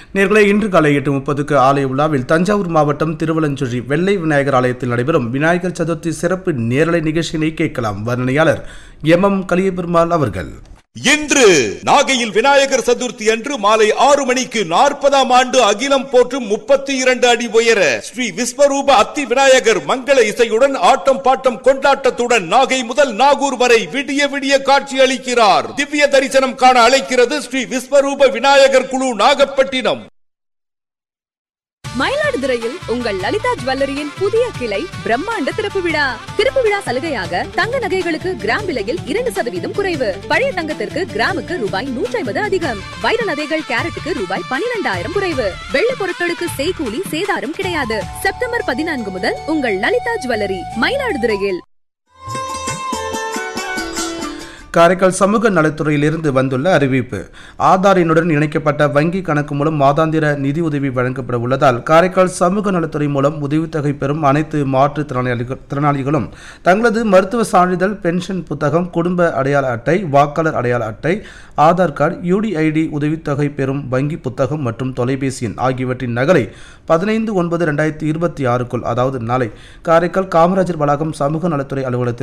நேர்களை இன்று காலை எட்டு முப்பதுக்கு ஆலய விழாவில் தஞ்சாவூர் மாவட்டம் திருவலஞ்சுழி வெள்ளை விநாயகர் ஆலயத்தில் நடைபெறும் விநாயகர் சதுர்த்தி சிறப்பு நேரலை நிகழ்ச்சியினை கேட்கலாம் வர்ணனையாளர் எம் எம் கலியபெருமாள் அவர்கள் இன்று நாகையில் விநாயகர் சதுர்த்தி அன்று மாலை ஆறு மணிக்கு நாற்பதாம் ஆண்டு அகிலம் போற்றும் முப்பத்தி இரண்டு அடி உயர ஸ்ரீ விஸ்வரூப அத்தி விநாயகர் மங்கள இசையுடன் ஆட்டம் பாட்டம் கொண்டாட்டத்துடன் நாகை முதல் நாகூர் வரை விடிய விடிய காட்சி அளிக்கிறார் திவ்ய தரிசனம் காண அழைக்கிறது ஸ்ரீ விஸ்வரூப விநாயகர் குழு நாகப்பட்டினம் மயிலாடுதுறையில் உங்கள் லலிதா ஜுவல்லரியின் புதிய கிளை பிரம்மாண்ட திறப்பு விழா திறப்பு விழா சலுகையாக தங்க நகைகளுக்கு கிராம் விலையில் இரண்டு சதவீதம் குறைவு பழைய தங்கத்திற்கு கிராமுக்கு ரூபாய் நூற்றி ஐம்பது அதிகம் வைர நகைகள் கேரட்டுக்கு ரூபாய் பனிரெண்டாயிரம் குறைவு வெள்ளி பொருட்களுக்கு செய்கூலி சேதாரம் கிடையாது செப்டம்பர் பதினான்கு முதல் உங்கள் லலிதா ஜுவல்லரி மயிலாடுதுறையில் காரைக்கால் சமூக நலத்துறையிலிருந்து வந்துள்ள அறிவிப்பு ஆதார் எண்ணுடன் இணைக்கப்பட்ட வங்கி கணக்கு மூலம் மாதாந்திர நிதி உதவி வழங்கப்பட உள்ளதால் காரைக்கால் சமூக நலத்துறை மூலம் உதவித்தொகை பெறும் அனைத்து மாற்றுத்திறனாளிகள் திறனாளிகளும் தங்களது மருத்துவ சான்றிதழ் பென்ஷன் புத்தகம் குடும்ப அடையாள அட்டை வாக்காளர் அடையாள அட்டை ஆதார் கார்டு யூடிஐடி உதவித்தொகை பெறும் வங்கி புத்தகம் மற்றும் தொலைபேசி எண் ஆகியவற்றின் நகலை பதினைந்து ஒன்பது ரெண்டாயிரத்தி இருபத்தி ஆறுக்குள் அதாவது நாளை காரைக்கால் காமராஜர் வளாகம் சமூக நலத்துறை அலுவலகத்தில்